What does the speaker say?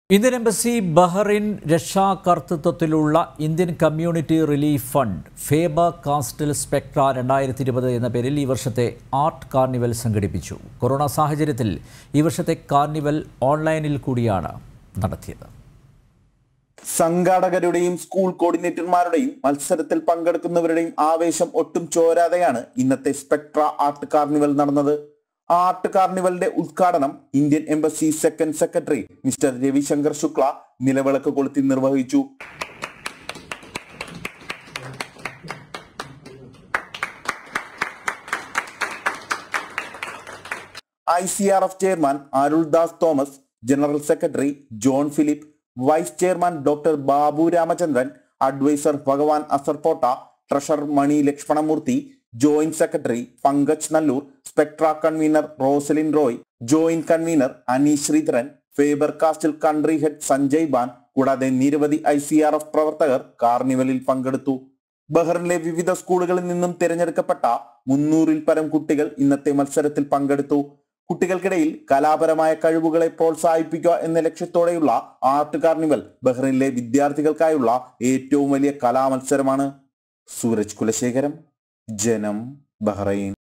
Indian embassy Bahrain രക്ഷാകർതൃത്വത്തിലുള്ള Indian community relief fund Faber Castell Spectra രണ്ടായിരത്തി ഇരുപത് എന്ന പേരിൽ ഈ വർഷത്തെ ആർട്ട് കാർണിവൽ സംഘടിപ്പിച്ചു കൊറോണ സാഹചര്യത്തിൽ ഈ വർഷത്തെ കാർണിവൽ ഓൺലൈനിൽ കൂടിയാണ് നടത്തിയത് സംഘാടകരുടെയും സ്കൂൾ കോർഡിനേറ്റർമാരുടെയും മത്സരത്തിൽ പങ്കെടുക്കുന്നവരുടെയും ആവേശം ഒട്ടും ചോരാതെയാണ് ഇന്നത്തെ സ്പെക്ട്ര ആർട്ട് കാർണിവൽ നടന്നത് ആർട്ട് കാർണിവലിന്റെ ഉദ്ഘാടനം Indian embassy second secretary mister Ravishankar Shukla നിലവിളക്ക് കൊളുത്തി നിർവഹിച്ചു I C R F chairman Aruldas Thomas general secretary John Philip vice chairman doctor Babu Ramachandran adviser Bhagavan Asarpotta treasurer Mani Lakshmanamurthy joint secretary Pankaj Nallur Spectra convener Rosalin Roy joint convener Aneesh Sreedharan Faber Castell country head Sanjay Ban കൂടാതെ നിരവധി I C R F പ്രവർത്തകർ കാർണിവലിൽ പങ്കെടുത്തു ബഹ്റിനിലെ വിവിധ സ്കൂളുകളിൽ നിന്നും തിരഞ്ഞെടുക്കപ്പെട്ട മുന്നൂറിൽ പരം കുട്ടികൾ ഇന്നത്തെ മത്സരത്തിൽ പങ്കെടുത്തു കുട്ടികൾക്കിടയിൽ കലാപരമായ കഴിവുകളെ പ്രോത്സാഹിപ്പിക്കുക എന്ന ലക്ഷ്യത്തോടെയുള്ള ആർട്ട് കാർണിവൽ ബഹ്റിനിലെ വിദ്യാർത്ഥികൾക്കായുള്ള ഏറ്റവും വലിയ കലാമത്സരമാണ് സൂരജ് കുലശേഖരം ജനം ബഹ്റൈൻ